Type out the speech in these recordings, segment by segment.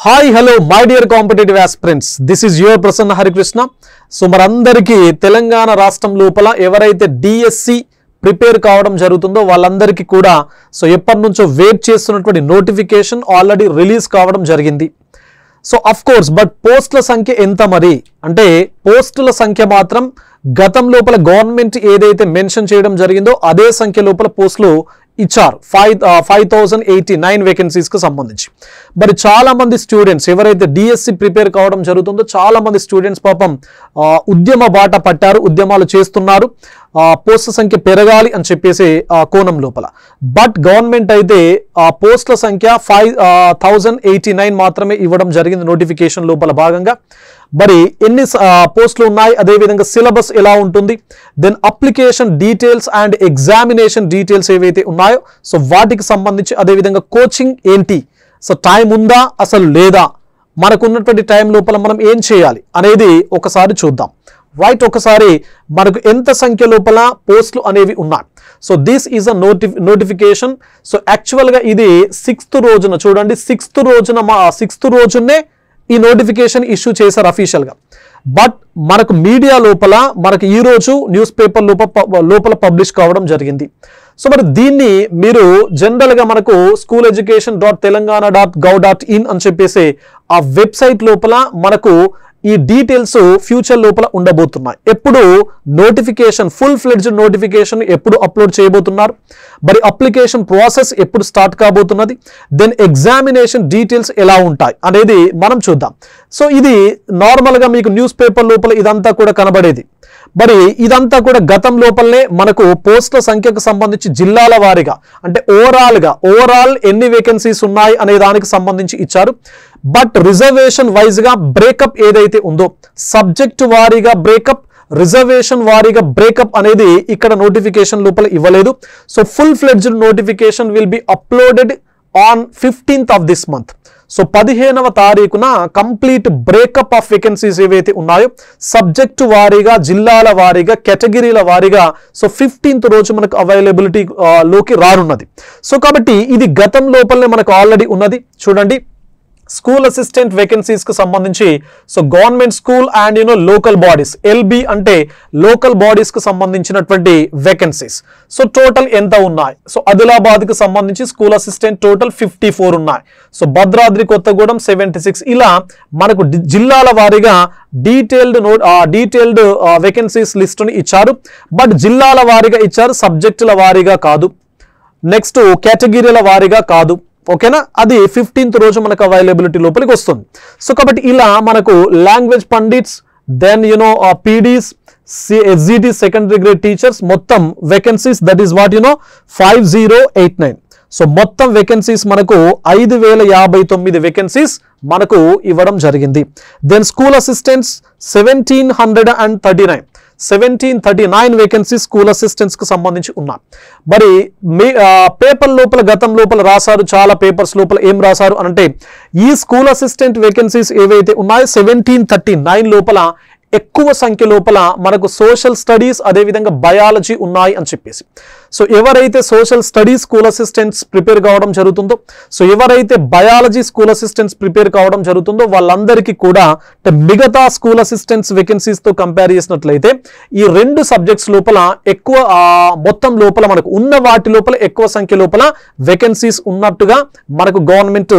hi hello my dear competitive aspirants this is your Prasanna Harikrishna so మరందరికీ తెలంగాణ రాష్ట్రం లోపల ఎవరైతే డిఎస్సి ప్రిపేర్ కావడం జరుగుతుందో వాళ్ళందరికీ కూడా సో ఎప్పటి నుంచో వెయిట్ చేస్తున్నటువంటి నోటిఫికేషన్ ఆల్రెడీ రిలీజ్ కావడం జరిగింది సో అఫ్ కోర్స్ బట్ పోస్టుల సంఖ్య ఎంత మరి అంటే పోస్టుల సంఖ్య మాత్రం గతం లోపల గవర్నమెంట్ ఏదైతే మెన్షన్ చేయడం జరిగిందో అదే సంఖ్య లోపల పోస్టులు ఇచ్చారు five five thousand eighty nine వేకెన్సీస్కి సంబంధించి మరి చాలా మంది స్టూడెంట్స్ ఎవరైతే డిఎస్సి ప్రిపేర్ కావడం జరుగుతుందో చాలా మంది స్టూడెంట్స్ పాపం ఆ, ఉద్యమ బాట పట్టారు ఉద్యమాలు చేస్తున్నారు ఆ, పోస్టుల సంఖ్య పెరగాలి అని చెప్పేసి ఆ, కోణం లోపల బట్ గవర్నమెంట్ అయితే ఆ పోస్టుల సంఖ్య ఫైవ్ థౌజండ్ ఎయిటీ నైన్ మాత్రమే ఇవ్వడం జరిగింది నోటిఫికేషన్ లోపల భాగంగా మరి ఎన్ని ఆ, పోస్టులు ఉన్నాయి అదేవిధంగా సిలబస్ ఎలా ఉంటుంది then application details and examination details ఏవైతే ఉన్నాయో సో వాటికి సంబంధించి అదేవిధంగా కోచింగ్ ఏంటి సో టైం ఉందా అసలు లేదా మనకున్నటువంటి టైం లోపల మనం ఏం చేయాలి అనేది ఒకసారి చూద్దాం రైట్ ఒకసారి మనకు ఎంత సంఖ్య లోపల పోస్టులు అనేవి ఉన్నాయి సో దిస్ ఈజ్ అ నోటి నోటిఫికేషన్ సో యాక్చువల్గా ఇది సిక్స్త్ రోజున చూడండి సిక్స్త్ రోజున మా సిక్స్త్ రోజునే ఈ నోటిఫికేషన్ ఇష్యూ చేశారు అఫీషియల్గా బట్ మనకు మీడియా లోపల మనకు ఈ రోజు న్యూస్ పేపర్ లోపల లోపల పబ్లిష్ కావడం జరిగింది సో మరి దీన్ని మీరు జనరల్గా మనకు school education dot Telangana dot gov dot in అని చెప్పేసి ఆ వెబ్సైట్ లోపల మనకు ఈ డీటెయిల్స్ ఫ్యూచర్ లోపల ఉండబోతున్నాయి ఎప్పుడు నోటిఫికేషన్ ఫుల్ ఫ్లెడ్జ్డ్ నోటిఫికేషన్ ఎప్పుడు అప్లోడ్ చేయబోతున్నారు మరి అప్లికేషన్ ప్రాసెస్ ఎప్పుడు స్టార్ట్ కాబోతున్నది దెన్ ఎగ్జామినేషన్ డీటెయిల్స్ ఎలా ఉంటాయి అనేది మనం చూద్దాం సో ఇది నార్మల్గా మీకు న్యూస్ పేపర్ లోపల ఇదంతా కూడా కనబడేది మరి ఇదంతా కూడా గతం లోపలనే మనకు పోస్టుల సంఖ్యకు సంబంధించి జిల్లాల వారీగా అంటే ఓవరాల్ గా ఓవరాల్ ఎన్ని వేకెన్సీస్ ఉన్నాయి అనే దానికి సంబంధించి ఇచ్చారు బట్ రిజర్వేషన్ వైజ్ గా బ్రేకప్ ఏదైతే ఉందో సబ్జెక్ట్ వారీగా బ్రేకప్ రిజర్వేషన్ వారీగా బ్రేకప్ అనేది ఇక్కడ నోటిఫికేషన్ లోపల ఇవ్వలేదు so full fledged notification will be uploaded on fifteenth of this month so పదిహేనవ తారీఖున కంప్లీట్ బ్రేకప్ ఆఫ్ వేకెన్సీస్ ఏవైతే ఉన్నాయో సబ్జెక్టు వారీగా జిల్లాల వారీగా కేటగిరీల వారీగా సో ఫిఫ్టీన్త్ రోజు మనకు అవైలబిలిటీ లోకి రానున్నది సో కాబట్టి ఇది గతం లోపలనే మనకు ఆల్రెడీ ఉన్నది చూడండి స్కూల్ అసిస్టెంట్ వేకెన్సీస్ కి సంబంధించి so government school and you know local bodies LB అంటే లోకల్ బాడీస్ కి సంబంధించినటువంటి వేకెన్సీస్ సో టోటల్ ఎంత ఉన్నాయి సో ఆదిలాబాద్ కి సంబంధించి school assistant total fifty four ఉన్నాయి so Bhadradri Kothagudem seventy six ఇలా మనకు డి- జిల్లాల వారీగా డీటెయిల్డ్ నోట్ డీటెయిల్డ్ వేకెన్సీస్ లిస్టుని ఇచ్చారు బట్ జిల్లాల వారీగా ఇచ్చారు సబ్జెక్టుల వారీగా కాదు నెక్స్ట్ కేటగిరీల వారీగా కాదు ఓకేనా అది ఫిఫ్టీన్త్ రోజు మనకు అవైలబిలిటీ లోపలికి వస్తుంది సో కాబట్టి ఇలా మనకు language pandits then you know PDs SGT secondary grade teachers మొత్తం vacancies that is what you know five zero eight nine so మొత్తం వేకెన్సీస్ మనకు ఐదు వేల యాభై తొమ్మిది వేకెన్సీస్ మనకు ఇవ్వడం జరిగింది then school assistants seventeen hundred and thirty nine seventeen thirty nine vacancy school assistants కి సంబంధించి ఉన్నాయి మరి మీ పేపర్ లోపల గతం లోపల రాశారు చాలా పేపర్స్ లోపల ఏం రాశారు అని అంటే ఈ స్కూల్ అసిస్టెంట్ వేకెన్సీస్ ఏవైతే ఉన్నాయో సెవెంటీన్ థర్టీ నైన్ లోపల ఎక్కువ సంఖ్య లోపల మనకు సోషల్ స్టడీస్ అదేవిధంగా బయాలజీ ఉన్నాయి అని చెప్పేసి సో ఎవరైతే social studies school assistants prepare కావడం జరుగుతుందో సో ఎవరైతే బయాలజీ స్కూల్ అసిస్టెంట్స్ ప్రిపేర్ కావడం జరుగుతుందో వాళ్ళందరికీ కూడా అంటే మిగతా స్కూల్ అసిస్టెంట్స్ వేకెన్సీస్తో కంపేర్ చేసినట్లయితే ఈ రెండు సబ్జెక్ట్స్ లోపల ఎక్కువ ఆ, మొత్తం లోపల మనకు ఉన్న వాటి లోపల ఎక్కువ సంఖ్య లోపల వేకెన్సీస్ ఉన్నట్టుగా మనకు గవర్నమెంట్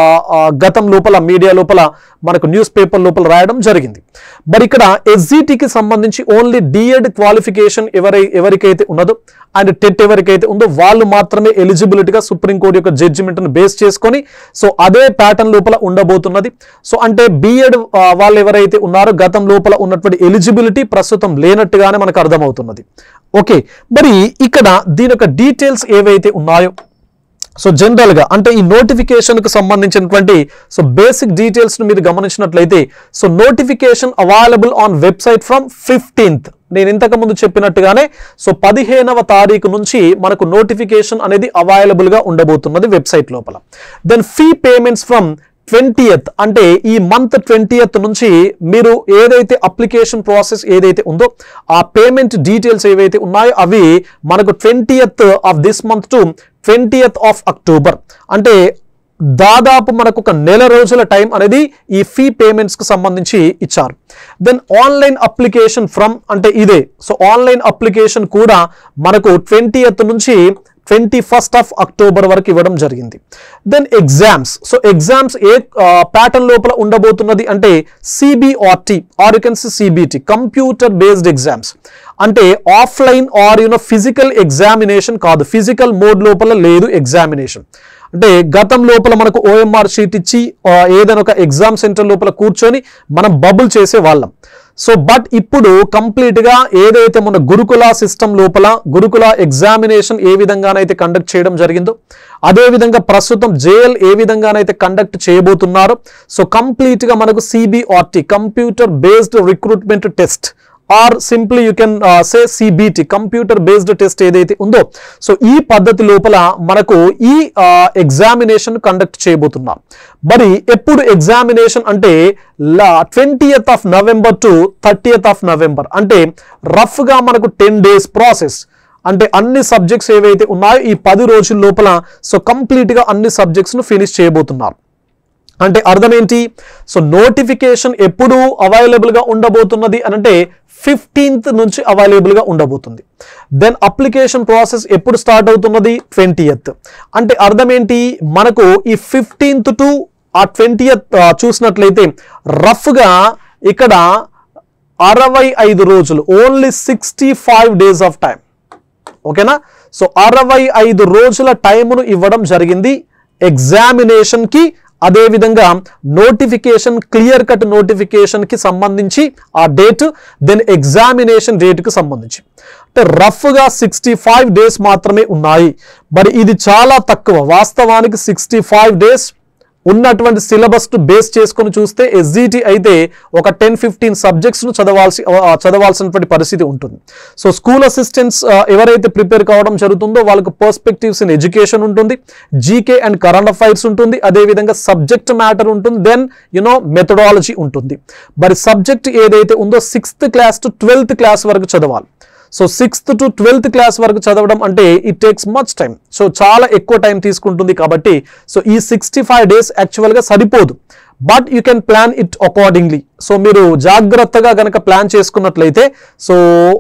గతం లోపల మీడియా లోపల మనకు న్యూస్ పేపర్ లోపల రాయడం జరిగింది మరి ఇక్కడ ఎస్జిటికి సంబంధించి ఓన్లీ డిఎడ్ క్వాలిఫికేషన్ ఎవరై ఎవరికైతే ఉన్నదో అండ్ టెట్ ఎవరికైతే ఉందో వాళ్ళు మాత్రమే ఎలిజిబిలిటీగా సుప్రీంకోర్టు యొక్క జడ్జిమెంట్ను బేస్ చేసుకొని సో అదే ప్యాటర్న్ లోపల ఉండబోతున్నది సో అంటే బిఎడ్ వాళ్ళు ఎవరైతే ఉన్నారో గతం లోపల ఉన్నటువంటి ఎలిజిబిలిటీ ప్రస్తుతం లేనట్టుగానే మనకు అర్థమవుతున్నది ఓకే మరి ఇక్కడ దీని యొక్క డీటెయిల్స్ ఏవైతే ఉన్నాయో సో జనరల్ గా అంటే ఈ నోటిఫికేషన్ కు సంబంధించినటువంటి సో బేసిక్ డీటెయిల్స్ ను మీరు గమనించినట్లయితే so notification available on website from fifteenth నేను ఇంతకు ముందు చెప్పినట్టుగానే సో పదిహేనవ తారీఖు నుంచి మనకు నోటిఫికేషన్ అనేది అవైలబుల్ గా ఉండబోతున్నది వెబ్సైట్ లోపల then fee payments from twentieth అంటే ఈ మంత్ ట్వంటీయత్ నుంచి మీరు ఏదైతే అప్లికేషన్ ప్రాసెస్ ఏదైతే ఉందో ఆ పేమెంట్ డీటెయిల్స్ ఏవైతే ఉన్నాయో అవి మనకు twentieth of this month to twentieth of October అంటే దాదాపు మనకు ఒక నెల రోజుల టైం అనేది ఈ ఫీ పేమెంట్స్ కు సంబంధించి ఇచ్చారు దెన్ ఆన్లైన్ అప్లికేషన్ ఫ్రమ్ అంటే ఇదే సో ఆన్లైన్ అప్లికేషన్ కూడా మనకు ట్వంటీ నుంచి ట్వంటీ ఫస్ట్ ఆఫ్ అక్టోబర్ వరకు ఇవ్వడం జరిగింది దెన్ ఎగ్జామ్స్ సో ఎగ్జామ్స్ ఏ ప్యాటర్న్ లోపల ఉండబోతున్నది అంటే CBRT or you can CBT computer based exams అంటే offline or you know physical examination కాదు ఫిజికల్ మోడ్ లోపల లేదు ఎగ్జామినేషన్ అంటే గతం లోపల మనకు ఓఎంఆర్ షీట్ ఇచ్చి ఆ, ఏదైనా ఒక ఎగ్జామ్ సెంటర్ లోపల కూర్చొని మనం బబుల్ చేసే వాళ్ళం సో బట్ ఇప్పుడు కంప్లీట్ గా ఏదైతే మన గురుకుల సిస్టమ్ లోపల గురుకుల ఎగ్జామినేషన్ ఏ విధంగానైతే కండక్ట్ చేయడం జరిగిందో అదే విధంగా ప్రస్తుతం జేఎల్ ఏ విధంగానైతే కండక్ట్ చేయబోతున్నారో సో కంప్లీట్ గా మనకు CBRT computer based recruitment test or simply you can say CBT computer based test ఏదైతే ఉందో సో ఈ పద్ధతి లోపల మనకు ఈ ఎగ్జామినేషన్ కండక్ట్ చేయబోతున్నాం మరి ఎప్పుడు ఎగ్జామినేషన్ అంటే twentieth of November to thirtieth of November అంటే రఫ్గా మనకు టెన్ డేస్ ప్రాసెస్ అంటే అన్ని సబ్జెక్ట్స్ ఏవైతే ఉన్నాయో ఈ పది రోజుల లోపల సో కంప్లీట్గా అన్ని సబ్జెక్ట్స్ను ఫినిష్ చేయబోతున్నారు అంటే అర్థం ఏంటి సో నోటిఫికేషన్ ఎప్పుడు అవైలబుల్గా ఉండబోతున్నది అని అంటే ఫిఫ్టీన్త్ నుంచి అవైలబుల్గా ఉండబోతుంది దెన్ అప్లికేషన్ ప్రాసెస్ ఎప్పుడు స్టార్ట్ అవుతున్నది ట్వంటీయత్ అంటే అర్థం ఏంటి మనకు ఈ ఫిఫ్టీన్త్ టు ఆ ట్వంటీయత్ చూసినట్లయితే రఫ్గా ఇక్కడ అరవై ఐదు రోజులు only sixty five days of time ఓకేనా సో అరవై ఐదు రోజుల టైమును ఇవ్వడం జరిగింది ఎగ్జామినేషన్కి అదేవిధంగా నోటిఫికేషన్ క్లియర్ కట్ నోటిఫికేషన్కి సంబంధించి ఆ డేట్ దెన్ ఎగ్జామినేషన్ డేట్కి సంబంధించి అంటే రఫ్గా సిక్స్టీ ఫైవ్ డేస్ మాత్రమే ఉన్నాయి మరి ఇది చాలా తక్కువ వాస్తవానికి సిక్స్టీ ఫైవ్ డేస్ ఉన్నటువంటి సిలబస్ ను బేస్ చేసుకొని చూస్తే ఎస్జిటి అయితే ఒక టెన్ ఫిఫ్టీన్ సబ్జెక్ట్స్ ను చదవాల్సి ఆ, చదవాల్సినటువంటి పరిస్థితి ఉంటుంది సో స్కూల్ అసిస్టెంట్స్ ఎవరైతే ప్రిపేర్ కావడం జరుగుతుందో వాళ్ళకు పర్స్పెక్టివ్స్ ఇన్ ఎడ్యుకేషన్ ఉంటుంది జీకే అండ్ కరెంట్ అఫైర్స్ ఉంటుంది అదేవిధంగా సబ్జెక్ట్ మ్యాటర్ ఉంటుంది దెన్ యునో మెథడాలజీ ఉంటుంది మరి సబ్జెక్ట్ ఏదైతే ఉందో sixth class to twelfth class వరకు చదవాలి so sixth to twelfth class వరకు చదవడం అంటే it takes much time so చాలా ఎక్కువ టైం తీసుకుంటుంది కాబట్టి సో ఈ సిక్స్టీ ఫైవ్ డేస్ యాక్చువల్గా సరిపోదు but you can plan it accordingly so మీరు జాగ్రత్తగా గనక ప్లాన్ చేసుకున్నట్లయితే సో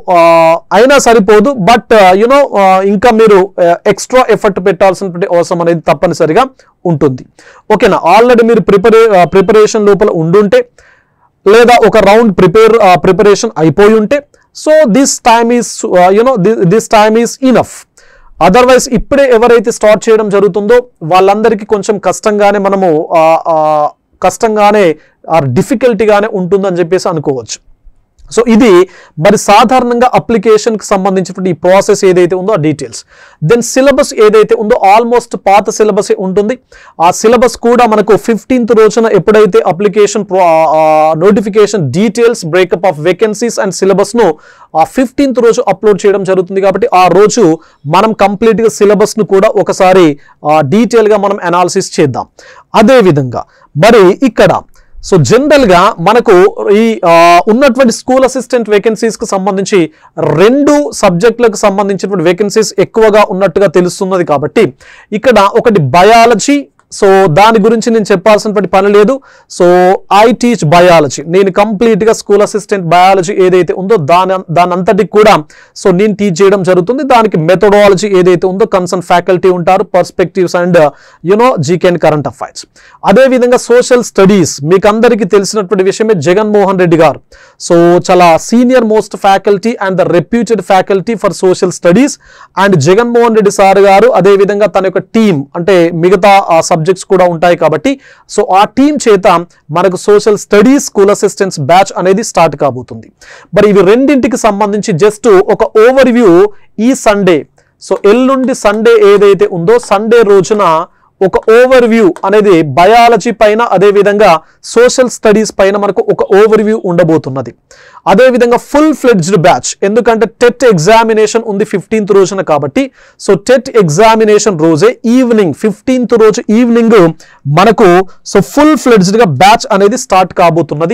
అయినా సరిపోదు బట్ యునో ఇంకా మీరు ఎక్స్ట్రా ఎఫర్ట్ పెట్టాల్సినటువంటి అవసరం అనేది తప్పనిసరిగా ఉంటుంది ఓకేనా ఆల్రెడీ మీరు ప్రిపరే ప్రిపరేషన్ లోపల ఉండుంటే లేదా ఒక రౌండ్ ప్రిపేర్ ప్రిపరేషన్ అయిపోయి ఉంటే so this time is you know this time is enough otherwise ఇప్పుడే ఎవరైతే స్టార్ట్ చేయడం జరుగుతుందో వాళ్ళందరికీ కొంచెం కష్టంగానే మనము ఆ, ఆ, కష్టంగానే ఆర్ డిఫికల్టీగానే ఉంటుందని చెప్పేసి అనుకోవచ్చు సో ఇది మరి సాధారణంగా అప్లికేషన్కి సంబంధించినటువంటి ఈ ప్రాసెస్ ఏదైతే ఉందో ఆ డీటెయిల్స్ దెన్ సిలబస్ ఏదైతే ఉందో ఆల్మోస్ట్ పాత సిలబస్ ఉంటుంది ఆ సిలబస్ కూడా మనకు ఫిఫ్టీన్త్ రోజున ఎప్పుడైతే application notification details breakup of vacancies and సిలబస్ను ఆ ఫిఫ్టీన్త్ రోజు అప్లోడ్ చేయడం జరుగుతుంది కాబట్టి ఆ రోజు మనం కంప్లీట్గా సిలబస్ను కూడా ఒకసారి డీటెయిల్గా మనం అనాలిసిస్ చేద్దాం అదేవిధంగా మరి ఇక్కడ సో జనరల్ గా మనకు ఈ ఆ, ఉన్నటువంటి స్కూల్ అసిస్టెంట్ వేకెన్సీస్ కు సంబంధించి రెండు సబ్జెక్టులకు సంబంధించినటువంటి వేకెన్సీస్ ఎక్కువగా ఉన్నట్టుగా తెలుస్తున్నది కాబట్టి ఇక్కడ ఒకటి బయాలజీ సో దాని గురించి నేను చెప్పాల్సినటువంటి పని లేదు సో ఐ టీచ్ బయాలజీ నేను కంప్లీట్ గా స్కూల్ అసిస్టెంట్ బయాలజీ ఏదైతే ఉందో దాని దాని అంతటికి కూడా సో నేను టీచ్ చేయడం జరుగుతుంది దానికి మెథడాలజీ ఏదైతే ఉందో కన్సర్న్ ఫ్యాకల్టీ ఉంటారు perspectives and you know GK and current affairs అదేవిధంగా సోషల్ స్టడీస్ మీకు అందరికీ తెలిసినటువంటి విషయమే జగన్మోహన్ రెడ్డి గారు సో చాలా senior most faculty and the reputed faculty for social studies and Jaganmohan Reddy sir garu అదేవిధంగా తన యొక్క టీం అంటే మిగతా సబ్జెక్ట్స్ కూడా ఉంటాయి కాబట్టి సో ఆ టీం చేత మనకు social studies school assistants batch అనేది స్టార్ట్ కాబోతుంది మరి ఇవి రెండింటికి సంబంధించి జస్ట్ ఒక ఓవర్ వ్యూ ఈ సండే సో ఎల్లుండి సండే ఏదైతే ఉందో సండే రోజున ఒక ఓవర్ వ్యూ అనేది బయాలజీ పైన అదేవిధంగా సోషల్ స్టడీస్ పైన మనకు ఒక ఓవర్ వ్యూ ఉండబోతున్నది అదేవిధంగా ఫుల్ ఫ్లెడ్జ్డ్ బ్యాచ్ ఎందుకంటే టెట్ ఎగ్జామినేషన్ ఉంది ఫిఫ్టీన్త్ రోజున కాబట్టి సో టెట్ ఎగ్జామినేషన్ రోజే ఈవినింగ్ ఫిఫ్టీన్త్ రోజు ఈవినింగ్ మనకు సో ఫుల్ ఫ్లెడ్జ్డ్ గా బ్యాచ్ అనేది స్టార్ట్ కాబోతున్నది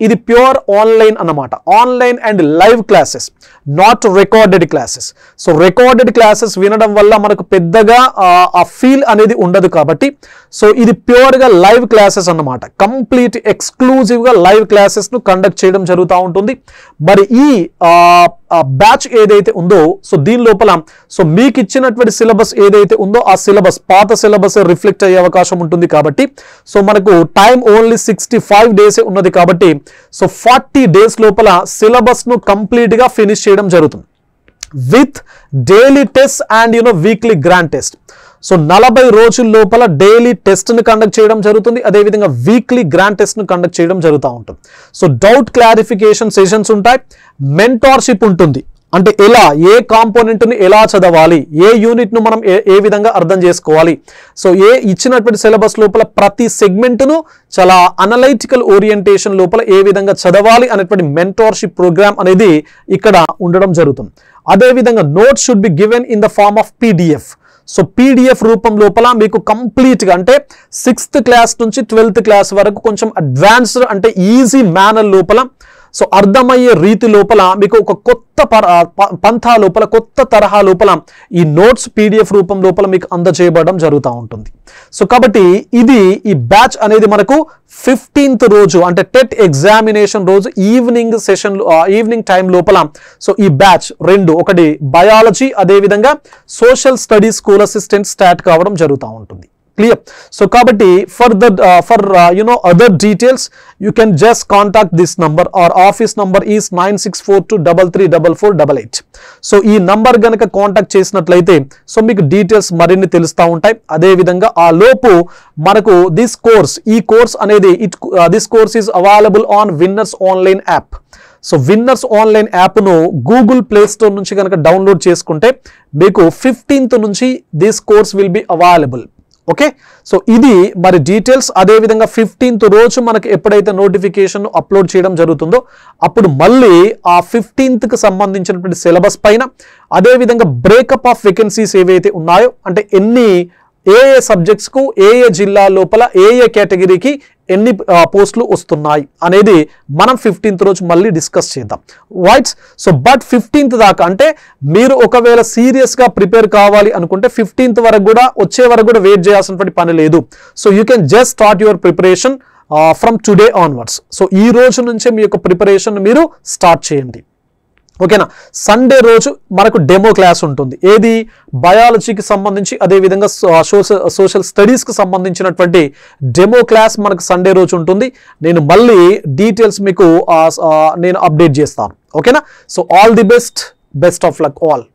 ఇది ప్యూర్ ఆన్లైన్ అన్నమాట online and live classes not recorded classes so recorded classes వినడం వల్ల మనకు పెద్దగా ఆ, ఆ ఫీల్ అనేది ఉండదు కాబట్టి సో ఇది ప్యూర్గా లైవ్ క్లాసెస్ అన్నమాట కంప్లీట్ ఎక్స్క్లూజివ్గా లైవ్ క్లాసెస్ను కండక్ట్ చేయడం జరుగుతూ ఉంటుంది మరి ఈ బ్యాచ్ ఏదైతే ఉందో సో దీని లోపల సో మీకు ఇచ్చినటువంటి సిలబస్ ఏదైతే ఉందో ఆ సిలబస్ పాత సిలబస్ రిఫ్లెక్ట్ అయ్యే అవకాశం ఉంటుంది కాబట్టి సో మనకు టైం ఓన్లీ సిక్స్టీ ఫైవ్ డేసే ఉన్నది కాబట్టి సో ఫార్టీ డేస్ లోపల సిలబస్ను కంప్లీట్గా ఫినిష్ చేయడం జరుగుతుంది with daily test and you know weekly grand test so నలభై రోజుల లోపల డైలీ టెస్ట్ని కండక్ట్ చేయడం జరుగుతుంది అదేవిధంగా వీక్లీ గ్రాండ్ టెస్ట్ను కండక్ట్ చేయడం జరుగుతూ ఉంటుంది సో డౌట్ క్లారిఫికేషన్ సెషన్స్ ఉంటాయి మెంటార్షిప్ ఉంటుంది అంటే ఎలా ఏ కాంపోనెంట్ని ఎలా చదవాలి ఏ యూనిట్ను మనం ఏ ఏ విధంగా అర్థం చేసుకోవాలి సో ఏ ఇచ్చినటువంటి సిలబస్ లోపల ప్రతి సెగ్మెంట్ను చాలా అనలైటికల్ ఓరియంటేషన్ లోపల ఏ విధంగా చదవాలి అనేటువంటి మెంటార్షిప్ ప్రోగ్రామ్ అనేది ఇక్కడ ఉండడం జరుగుతుంది అదేవిధంగా notes should be given in the form of PDF so PDF రూపం లోపల మీకు కంప్లీట్గా అంటే సిక్స్త్ క్లాస్ నుంచి ట్వెల్త్ క్లాస్ వరకు కొంచెం అడ్వాన్స్డ్ అంటే ఈజీ మేనర్ లోపల సో అర్థమయ్యే రీతి లోపల మీకు ఒక కొత్త పర ప- పంథా లోపల కొత్త తరహా లోపల ఈ నోట్స్ పీడిఎఫ్ రూపం లోపల మీకు అందజేయబడడం జరుగుతూ ఉంటుంది సో కాబట్టి ఇది ఈ బ్యాచ్ అనేది మనకు ఫిఫ్టీన్త్ రోజు అంటే టెట్ ఎగ్జామినేషన్ రోజు ఈవినింగ్ సెషన్ ఈవినింగ్ టైం లోపల సో ఈ బ్యాచ్ రెండు ఒకటి బయాలజీ అదేవిధంగా social studies school assistant start కావడం జరుగుతూ ఉంటుంది క్లియర్ సో కాబట్టి for the for you know other details you can just contact this number or office number is nine six four two double three double four double eight so ఈ number గనక contact చేసినట్లయితే so మీకు details మరిన్ని తెలుస్తూ ఉంటాయి అదేవిధంగా ఆ లోపు మనకు దిస్ కోర్స్ ఈ కోర్స్ అనేది it this course is available on winners online app so winners online యాప్ను గూగుల్ ప్లే స్టోర్ నుంచి కనుక డౌన్లోడ్ చేసుకుంటే మీకు ఫిఫ్టీన్త్ నుంచి this course will be available okay so ఇది మరి డీటెయిల్స్ అదేవిధంగా ఫిఫ్టీన్త్ రోజు మనకి ఎప్పుడైతే నోటిఫికేషన్ అప్లోడ్ చేయడం జరుగుతుందో అప్పుడు మళ్ళీ ఆ ఫిఫ్టీన్త్కి సంబంధించినటువంటి సిలబస్ పైన అదేవిధంగా బ్రేకప్ ఆఫ్ వేకెన్సీస్ ఏవైతే ఉన్నాయో అంటే ఎన్ని ఏ ఏ సబ్జెక్ట్స్కు ఏ ఏ జిల్లా లోపల ఏ ఏ కేటగిరీకి ఎన్ని ఆ, పోస్టులు వస్తున్నాయి అనేది మనం ఫిఫ్టీన్త్ రోజు మళ్ళీ డిస్కస్ చేద్దాం రైట్స్ సో బట్ ఫిఫ్టీన్త్ దాకా అంటే మీరు ఒకవేళ సీరియస్గా ప్రిపేర్ కావాలి అనుకుంటే ఫిఫ్టీన్త్ వరకు కూడా వచ్చే వరకు కూడా వెయిట్ చేయాల్సినటువంటి పని లేదు so you can just start your preparation from today onwards so ఈ రోజు నుంచే మీ యొక్క ప్రిపరేషన్ మీరు స్టార్ట్ చేయండి ఓకేనా సండే రోజు మనకు డెమో క్లాస్ ఉంటుంది ఏది బయాలజీకి సంబంధించి అదేవిధంగా సోషల్ సోషల్ స్టడీస్కి సంబంధించినటువంటి డెమో క్లాస్ మనకు సండే రోజు ఉంటుంది నేను మళ్ళీ డీటెయిల్స్ మీకు ఆ, ఆ, నేను అప్డేట్ చేస్తాను ఓకేనా so all the best best of luck all